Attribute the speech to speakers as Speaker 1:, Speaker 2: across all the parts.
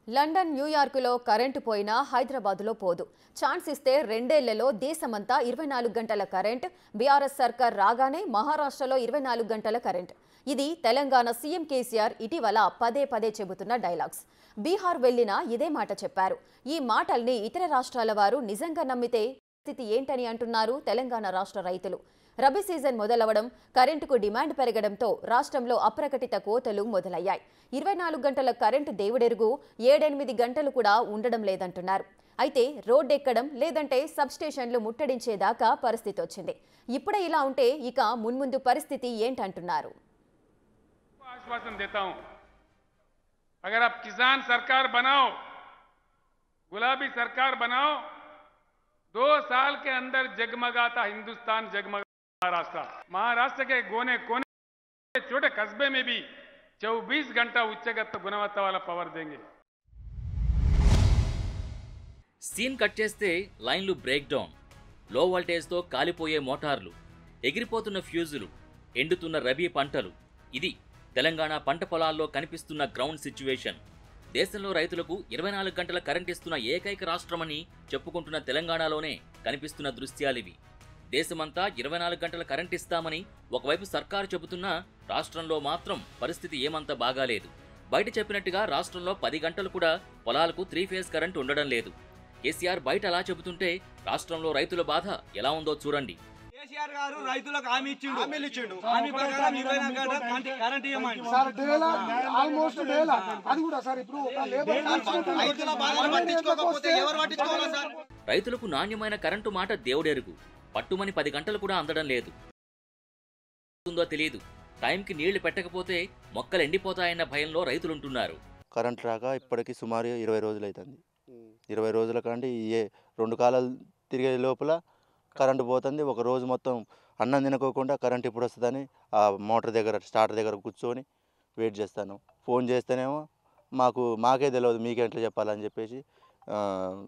Speaker 1: London న్యూయార్కులో current పోయినా హైదరాబాద్లో పోదు ఛాన్స్ ఇస్తే రెండేళ్లలో దేశమంతా ఇరవై నాలుగు గంటల కరెంట్ బీఆర్ఎస్ సర్కార్ రాగానే మహారాష్ట్రలో ఇరవై నాలుగు గంటల కరెంట్ ఇది తెలంగాణ సీఎం కేసీఆర్ ఇటీవల పదే పదే చెబుతున్న డైలాగ్స్ బీహార్ వెళ్లినా ఇదే మాట చెప్పారు ఈ మాటల్ని ఇతర రాష్ట్రాల వారు నిజంగా నమ్మితే స్థితి ఏంటని అంటున్నారు తెలంగాణ రాష్ట్ర రైతులు రబీ సీజన్ మొదలవడం కరెంటుకు డిమాండ్ పెరగడంతో రాష్ట్రంలో అప్రకటిత కోతలు మొదలయ్యాయి ఇరవై నాలుగు గంటల కరెంటు దేవుడెరుగు ఏడెనిమిది గంటలు కూడా ఉండడం లేదంటున్నారు అయితే రోడ్డెక్కడం లేదంటే సబ్స్టేషన్లు ముట్టడించేదాకా పరిస్థితి వచ్చింది ఇప్పుడే ఇలా ఉంటే ఇక మున్ముందు పరిస్థితి ఏంటంటున్నారు
Speaker 2: आश्वासन देता हूं अगर आप किसान सरकार बनाओ गुलाबी सरकार बनाओ दो साल के अंदर जगमगाता हिंदुस्तान जगमगा महाराष्ट्र महाराष्ट्र के गोने कोने छोटे कस्बे में भी 24 घंटा उच्चगत गुणवत्ता वाला पावर देंगे
Speaker 3: సీన్ కట్ చేస్తే లైన్లు బ్రేక్ డౌన్ లో వోల్టేజ్తో కాలిపోయే మోటార్లు ఎగిరిపోతున్న ఫ్యూజులు ఎండుతున్న రబీ పంటలు ఇది తెలంగాణ పంట పొలాల్లో కనిపిస్తున్న గ్రౌండ్ సిచ్యువేషన్ దేశంలో రైతులకు ఇరవై నాలుగు గంటల కరెంట్ ఇస్తున్న ఏకైక రాష్ట్రమని చెప్పుకుంటున్న తెలంగాణలోనే కనిపిస్తున్న దృశ్యాలివి దేశమంతా ఇరవై నాలుగు గంటల కరెంట్ ఇస్తామని ఒకవైపు సర్కారు చెబుతున్నా రాష్ట్రంలో మాత్రం పరిస్థితి ఏమంత బాగాలేదు బయట చెప్పినట్టుగా రాష్ట్రంలో పది గంటలు కూడా పొలాలకు త్రీ ఫేజ్ కరెంట్ ఉండడం లేదు కేసీఆర్ బయట అలా చెబుతుంటే రాష్ట్రంలో రైతుల బాధ ఎలా ఉందో చూడండి
Speaker 4: కేసీఆర్ గారు రైతులకు హామీ ఇచ్చిండు హామీలు ఇచ్చిండు హామీ ప్రకారం ఇరవై నాలుగు గంటల కరెంట్ కరెంట్ ఇవ్వమండి
Speaker 5: సార్ డేలా ఆల్మోస్ట్ డేలా అది కూడా సార్ ఇప్పుడు ఒక లేబర్
Speaker 4: రైతుల బాధలు పట్టించుకోకపోతే ఎవరు పట్టించుకోవాలి సార్
Speaker 3: రైతులకు నాణ్యమైన కరెంటు మాట దేవుడెరుగు పట్టుమని పది గంటలు కూడా అందడం లేదు ఉందో తెలియదు టైంకి నీళ్లు పెట్టకపోతే మొక్కలు ఎండిపోతాయన్న భయంలో రైతులుంటున్నారు
Speaker 6: కరెంట్ రాక ఇప్పటికి సుమారు ఇరవై రోజులు అవుతుంది ఇరవై రోజుల కంటే ఏ రెండు కాలాలు తిరిగే లోపల కరెంటు పోతుంది ఒక రోజు మొత్తం అన్నం తినకోకుండా కరెంట్ ఇప్పుడు వస్తుందని ఆ మోటార్ దగ్గర స్టార్టర్ దగ్గర కూర్చొని వెయిట్ చేస్తాను ఫోన్ చేస్తేనేమో మాకు మాకే తెలియదు మీకే ఎట్లా చెప్పాలని చెప్పేసి ఆ,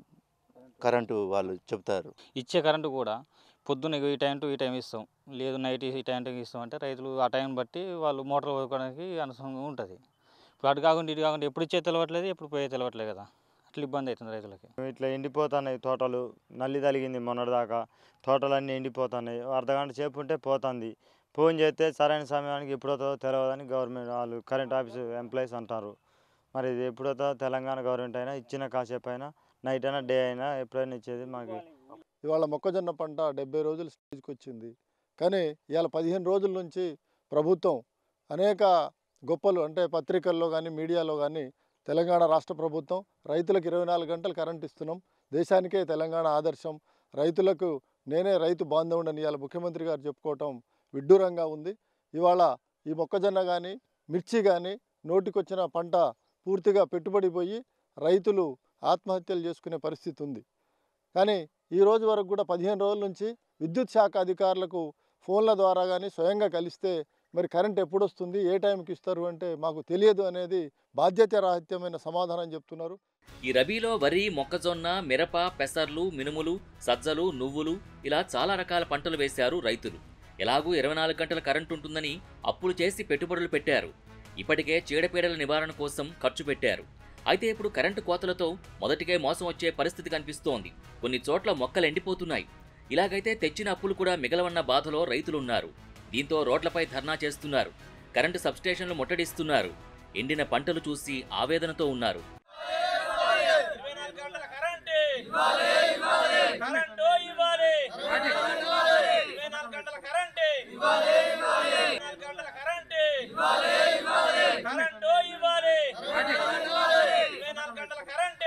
Speaker 6: కరెంటు వాళ్ళు చెప్తారు
Speaker 7: ఇచ్చే కరెంటు కూడా పొద్దున్న ఈ టైం టు ఈ టైం ఇస్తాం లేదు నైట్ ఈ టైం టు ఇస్తాం అంటే రైతులు ఆ టైం బట్టి వాళ్ళు మోటార్ పోసుకోవడానికి అనుసరంగా ఉంటుంది ఇప్పుడు అటు కాకుండా ఇటు కాకుండా ఎప్పుడు ఇచ్చే తెలవట్లేదు ఎప్పుడు పోయే తెలవట్లేదు కదా అట్లా ఇబ్బంది అవుతుంది రైతులకి
Speaker 8: ఇట్లా ఎండిపోతున్నాయి తోటలు నల్లి తలిగింది మొన్నటిదాకా తోటలన్నీ ఎండిపోతున్నాయి అర్ధగంట సేపు ఉంటే పోతుంది ఫోన్ చేస్తే సరైన సమయానికి ఎప్పుడవుతుందో తెలియదని గవర్నమెంట్ వాళ్ళు కరెంట్ ఆఫీస్ ఎంప్లాయీస్ అంటారు మరి ఇది ఎప్పుడవుతుందో తెలంగాణ గవర్నమెంట్ అయినా ఇచ్చిన కాసేపు అయినా నైట్ అయినా డే అయినా ఎప్పుడైనా ఇచ్చేది మాకు
Speaker 5: ఇవాళ మొక్కజొన్న పంట డెబ్బై రోజులు స్టేజ్కి వచ్చింది కానీ ఇవాళ పదిహేను రోజుల నుంచి ప్రభుత్వం అనేక గొప్పలు అంటే పత్రికల్లో కానీ మీడియాలో కానీ తెలంగాణ రాష్ట్ర ప్రభుత్వం రైతులకు ఇరవై నాలుగు గంటలు కరెంట్ ఇస్తున్నాం దేశానికే తెలంగాణ ఆదర్శం రైతులకు నేనే రైతు బాంధవుడని ఇవాళ ముఖ్యమంత్రి గారు చెప్పుకోవటం విడ్డూరంగా ఉంది ఇవాళ ఈ మొక్కజొన్న కానీ మిర్చి కానీ నోటికొచ్చిన పంట పూర్తిగా పెట్టుబడి పోయి రైతులు ఆత్మహత్యలు చేసుకునే పరిస్థితి ఉంది కానీ ఈ రోజు వరకు కూడా పదిహేను రోజుల నుంచి విద్యుత్ శాఖ అధికారులకు ఫోన్ల ద్వారా కానీ స్వయంగా కలిస్తే మరి కరెంట్ ఎప్పుడు వస్తుంది ఏ టైంకి ఇస్తారు అంటే మాకు తెలియదు అనేది బాధ్యతారాహిత్యమైన సమాధానం చెప్తున్నారు
Speaker 3: ఈ రబీలో వరి మొక్కజొన్న మిరప పెసర్లు మినుములు సజ్జలు నువ్వులు ఇలా చాలా రకాల పంటలు వేశారు రైతులు ఎలాగూ ఇరవై నాలుగు గంటల కరెంటు ఉంటుందని అప్పులు చేసి పెట్టుబడులు పెట్టారు ఇప్పటికే చీడపీడల నివారణ కోసం ఖర్చు పెట్టారు అయితే ఇప్పుడు కరెంటు కోతలతో మొదటికే మోసం వచ్చే పరిస్థితి కనిపిస్తోంది కొన్ని చోట్ల మొక్కలు ఎండిపోతున్నాయి ఇలాగైతే తెచ్చిన అప్పులు కూడా మిగలవన్న బాధలో రైతులున్నారు దీంతో రోడ్లపై ధర్నా చేస్తున్నారు కరెంటు సబ్స్టేషన్లు ముట్టడిస్తున్నారు ఎండిన పంటలు చూసి ఆవేదనతో ఉన్నారు
Speaker 4: ఇరవై నాలుగు గంటల కరెంట్ కరెంటు ఇవ్వాలి ఇరవై నాలుగు గంటల కరెంట్ ఇరవై నాలుగు గంటల కరెంట్ కరెంటు ఇవ్వాలి ఇరవై నాలుగు గంటల కరెంట్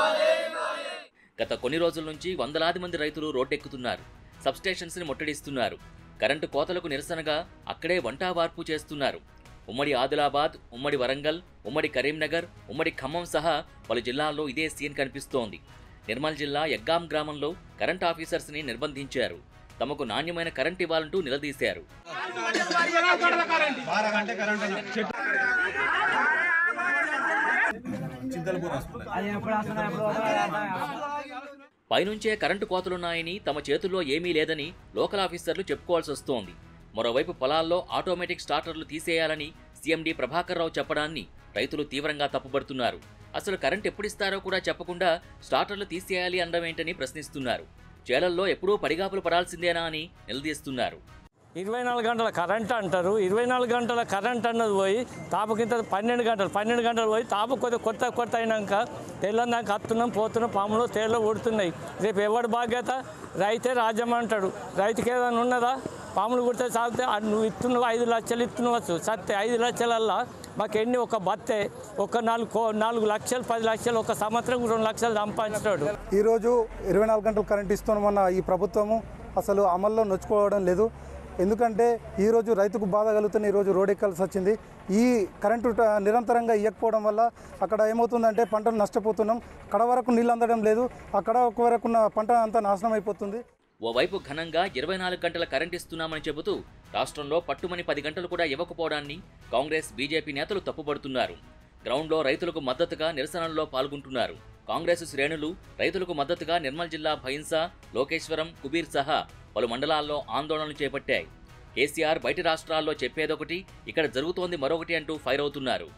Speaker 3: గత కొన్ని రోజుల నుంచి వందలాది మంది రైతులు రోడ్డెక్కుతున్నారు సబ్స్టేషన్స్ ని ముట్టడిస్తున్నారు కరెంటు కోతలకు నిరసనగా అక్కడే వంటా వార్పు చేస్తున్నారు ఉమ్మడి ఆదిలాబాద్ ఉమ్మడి వరంగల్ ఉమ్మడి కరీంనగర్ ఉమ్మడి ఖమ్మం సహా పలు జిల్లాల్లో ఇదే సీన్ కనిపిస్తోంది నిర్మల్ జిల్లా యగ్గాం గ్రామంలో కరెంట్ ఆఫీసర్స్ ని నిర్బంధించారు తమకు నాణ్యమైన కరెంట్ ఇవ్వాలంటూ నిలదీశారు పైనుంచే కరెంటు కోతలున్నాయని తమ చేతుల్లో ఏమీ లేదని లోకల్ ఆఫీసర్లు చెప్పుకోవాల్సి వస్తోంది మరోవైపు పొలాల్లో ఆటోమేటిక్ స్టార్టర్లు తీసేయాలని సీఎండీ ప్రభాకర్ రావు చెప్పడాన్ని రైతులు తీవ్రంగా తప్పుపడుతున్నారు అసలు కరెంట్ ఎప్పుడు ఇస్తారో కూడా చెప్పకుండా స్టార్టర్లు తీసేయాలి అనడం ఏంటని ప్రశ్నిస్తున్నారు చేలల్లో ఎప్పుడూ పడిగాపులు పడాల్సిందేనా అని నిలదీస్తున్నారు
Speaker 9: ఇరవై నాలుగు గంటల కరెంట్ అంటారు ఇరవై నాలుగు గంటల కరెంట్ అన్నది పోయి తాపకింత పన్నెండు గంటలు పన్నెండు గంటలు పోయి తాపు కొద్దిగా కొత్త కొత్త అయినాక తెల్లందాక వస్తున్నాం పోతున్నాం పాములు తేళ్ళు ఉడుతున్నాయి రేపు ఎవడి బాధ్యత రైతే రాజ్యం అంటాడు రైతుకి ఏదైనా ఉన్నదా పాములు కుడితే సాగితే ఆ నువ్వు ఇస్తున్నావు ఐదు లక్షలు ఇస్తున్నావచ్చు సత్తే ఐదు లక్షలల్లా మాకు ఎన్ని ఒక బత్తే ఒక నాలుగు కో- నాలుగు లక్షలు పది లక్షలు ఒక సంవత్సరం రెండు లక్షలు సంపాదించినాడు
Speaker 10: ఈరోజు ఇరవై నాలుగు గంటలు కరెంట్ ఇస్తున్నామన్న ఈ ప్రభుత్వము అసలు అమల్లో నొచ్చుకోవడం లేదు ఎందుకంటే ఈరోజు రైతుకు బాధ కలుగుతున్న ఈరోజు రోడ్ ఎక్కాల్సి వచ్చింది ఈ కరెంటు ట- నిరంతరంగా ఇవ్వకపోవడం వల్ల అక్కడ ఏమవుతుందంటే పంటలు నష్టపోతున్నాం అక్కడ వరకు నీళ్ళు అందడం లేదు అక్కడ ఒక వరకు ఉన్న పంట అంతా నాశనం అయిపోతుంది
Speaker 3: ఓవైపు ఘనంగా ఇరవై నాలుగు గంటల కరెంట్ ఇస్తున్నామని చెబుతూ రాష్ట్రంలో పట్టుమని పది గంటలు కూడా ఇవ్వకపోవడాన్ని కాంగ్రెస్ బీజేపీ నేతలు తప్పుపడుతున్నారు గ్రౌండ్లో రైతులకు మద్దతుగా నిరసనల్లో పాల్గొంటున్నారు కాంగ్రెస్ శ్రేణులు రైతులకు మద్దతుగా నిర్మల్ జిల్లా భైన్సా లోకేశ్వరం కుబీర్ సహా పలు మండలాల్లో ఆందోళనలు చేపట్టాయి కేసీఆర్ బయటి రాష్ట్రాల్లో చెప్పేదొకటి ఇక్కడ జరుగుతోంది మరొకటి అంటూ ఫైర్ అవుతున్నారు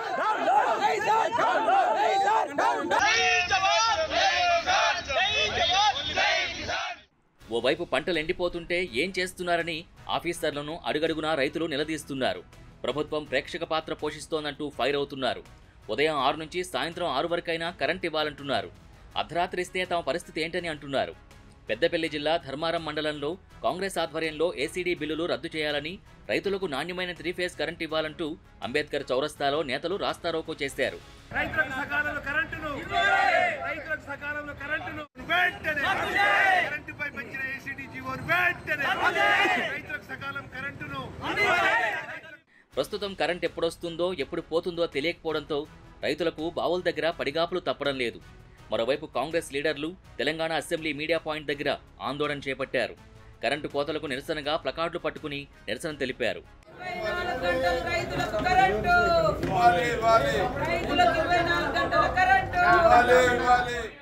Speaker 3: ఓవైపు పంటలు ఎండిపోతుంటే ఏం చేస్తున్నారని ఆఫీసర్లను అడుగడుగునా రైతులు నిలదీస్తున్నారు ప్రభుత్వం ప్రేక్షక పాత్ర పోషిస్తోందంటూ ఫైర్ అవుతున్నారు ఉదయం ఆరు నుంచి సాయంత్రం ఆరు వరకైనా కరెంట్ ఇవ్వాలంటున్నారు అర్ధరాత్రి ఇస్తే తమ పరిస్థితి ఏంటని అంటున్నారు పెద్దపల్లి జిల్లా ధర్మారం మండలంలో కాంగ్రెస్ ఆధ్వర్యంలో ఏసీడీ బిల్లులు రద్దు చేయాలని రైతులకు నాణ్యమైన త్రీ ఫేజ్ కరెంట్ ఇవ్వాలంటూ అంబేద్కర్ చౌరస్తాలో నేతలు రాస్తారోకో చేశారు
Speaker 4: రైతులకు సకాలంలో కరెంటును రైతులకు సకాలంలో కరెంటును వెంటనే కరెంటుపై పెంచిన ఏసీడీ జీవోను వెంటనే రైతులకు సకాలం కరెంటును
Speaker 3: ప్రస్తుతం కరెంట్ ఎప్పుడొస్తుందో ఎప్పుడు పోతుందో తెలియకపోవడంతో రైతులకు బావుల దగ్గర పడిగాపులు తప్పడం లేదు మరోవైపు కాంగ్రెస్ లీడర్లు తెలంగాణ అసెంబ్లీ మీడియా పాయింట్ దగ్గర ఆందోళన చేపట్టారు కరెంటు కోతలకు నిరసనగా ప్లకార్డులు పట్టుకుని నిరసన తెలిపారు
Speaker 11: రైతులకు కరెంటు రైతులకు ఇరవై నాలుగు గంటల కరెంటు